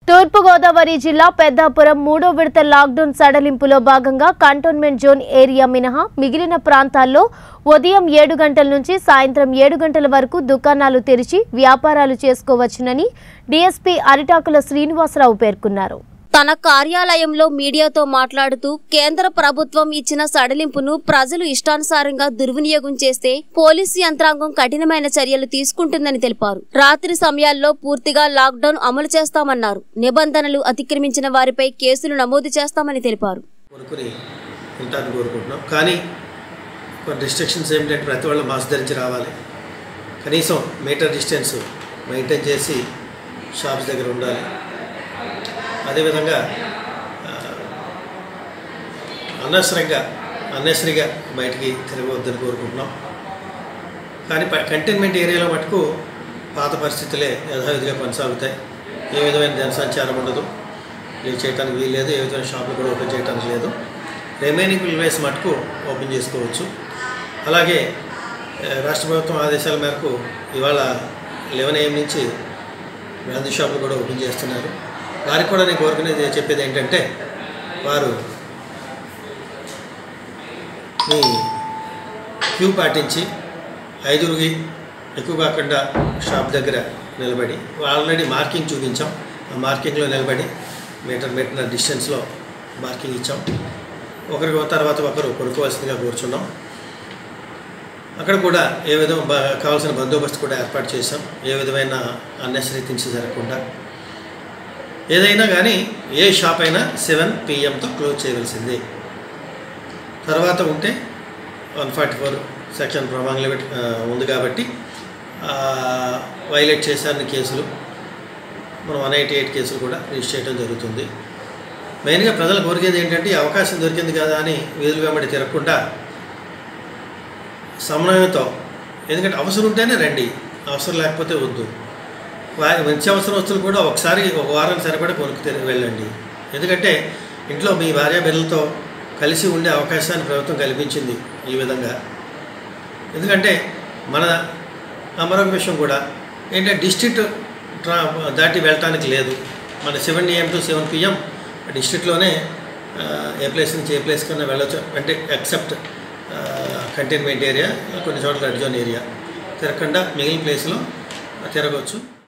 తూర్పుగోదావరి జిల్లా పెద్దాపురం మూడో విడత లాక్డౌన్ సడలింపులో భాగంగా కంటోన్మెంట్ జోన్ ఏరియా మినహా మిగిలిన ప్రాంతాల్లో ఉదయం ఏడు గంటల నుంచి సాయంత్రం ఏడు గంటల వరకు దుకాణాలు తెరిచి వ్యాపారాలు చేసుకోవచ్చునని డీఎస్పీ అరిటాకుల శ్రీనివాసరావు పేర్కొన్నారు తన కార్యాలయంలో మీడియాతో మాట్లాడుతూ కేంద్ర ప్రభుత్వం ఇచ్చిన సడలింపును ప్రజలు ఇష్టానుసారంగా దుర్వినియోగం చేస్తే పోలీసు యంత్రాంగం కఠినమైన చర్యలు తీసుకుంటుందని తెలిపారు రాత్రి సమయాల్లో పూర్తిగా లాక్డౌన్ అమలు చేస్తామన్నారు నిబంధనలు అతిక్రమించిన వారిపై కేసులు నమోదు చేస్తామని తెలిపారు కొనుక్కుని ఉంటారని కోరుకుంటున్నాం కానీ కొన్ని రిస్ట్రిక్షన్స్ ఏమిటంటే ప్రతి వాళ్ళు మాస్క్ ధరించి రావాలి కనీసం మీటర్ డిస్టెన్స్ మెయింటైన్ చేసి షాప్స్ దగ్గర ఉండాలి అదేవిధంగా ఆ, అనవసరంగా అన్నెసరిగా బయటికి తిరగవద్దని కోరుకుంటున్నాం కానీ కంటైన్మెంట్ ఏరియాలో మటుకు పాత పరిస్థితులే యథావిధిగా కొనసాగుతాయి ఏ విధమైన జనసంచారం ఉండదు లీవ్ చేయడానికి వీలు లేదు ఏ విధమైన షాపులు కూడా ఓపెన్ చేయడానికి లేదు రిమైనింగ్ విల్వేస్ మటుకు ఓపెన్ చేసుకోవచ్చు అలాగే ఆ, రాష్ట్ర ప్రభుత్వం ఆదేశాల మేరకు ఇవాళ లెవెన్ ఏఎం నుంచి గాంధీ షాపులు కూడా ఓపెన్ చేస్తున్నారు వారికి కూడా నేను కోరుకునేది చెప్పేది ఏంటంటే వారు మీ క్యూ పాటించి ఐదుగురికి ఎక్కువ కాకుండా షాప్ దగ్గర నిలబడి ఆల్రెడీ మార్కింగ్ చూపించాం ఆ మార్కింగ్లో నిలబడి మీటర్ పెట్టిన డిస్టెన్స్లో మార్కింగ్ ఇచ్చాం ఒకరికి తర్వాత ఒకరు కొనుక్కోవాల్సిందిగా కూర్చున్నాం అక్కడ కూడా ఏ విధం బ- కావాల్సిన బందోబస్తు కూడా ఏర్పాటు చేశాం ఏ విధమైన అన్నెసరీ థింగ్స్ జరగకుండా ఏదైనా కానీ ఏ షాప్ అయినా సెవెన్ పిఎంతో క్లోజ్ చేయవలసిందే తర్వాత ఉంటే వన్ ఫార్టీ ఫోర్ సెక్షన్ ప్రమాణ లిమిట్ ఆ, ఉంది కాబట్టి వైలేట్ చేశారని కేసులు మనం వన్ ఎయిటీ ఎయిట్ కేసులు కూడా రిజిస్టర్ చేయడం జరుగుతుంది మెయిన్గా ప్రజలు కోరికేది ఏంటంటే ఈ అవకాశం దొరికింది కదా అని వీధులు వెంబడి తిరగకుండా సమన్వయంతో ఎందుకంటే అవసరం ఉంటేనే రండి అవసరం లేకపోతే వద్దు వా- నిత్యావసర వస్తువులు కూడా ఒకసారి ఒక వారం సరిపడా కొనుక్కు తిరిగి వెళ్ళండి ఎందుకంటే ఇంట్లో మీ భార్య బిడ్డలతో కలిసి ఉండే అవకాశాన్ని ప్రభుత్వం కల్పించింది ఈ విధంగా ఎందుకంటే మన ఆ మరొక విషయం కూడా ఏంటంటే డిస్ట్రిక్ట్ ట్రా దాటి వెళ్ళటానికి లేదు మన seven AM to seven PM డిస్ట్రిక్ట్లోనే ఆ, ఏ ప్లేస్ నుంచి ఏ ప్లేస్ కన్నా వెళ్ళొచ్చు అంటే ఎక్సెప్ట్ కంటైన్మెంట్ ఏరియా కొన్ని చోట్ల రెడ్ జోన్ ఏరియా తిరగకుండా మిగిలిన ప్లేస్లో తిరగవచ్చు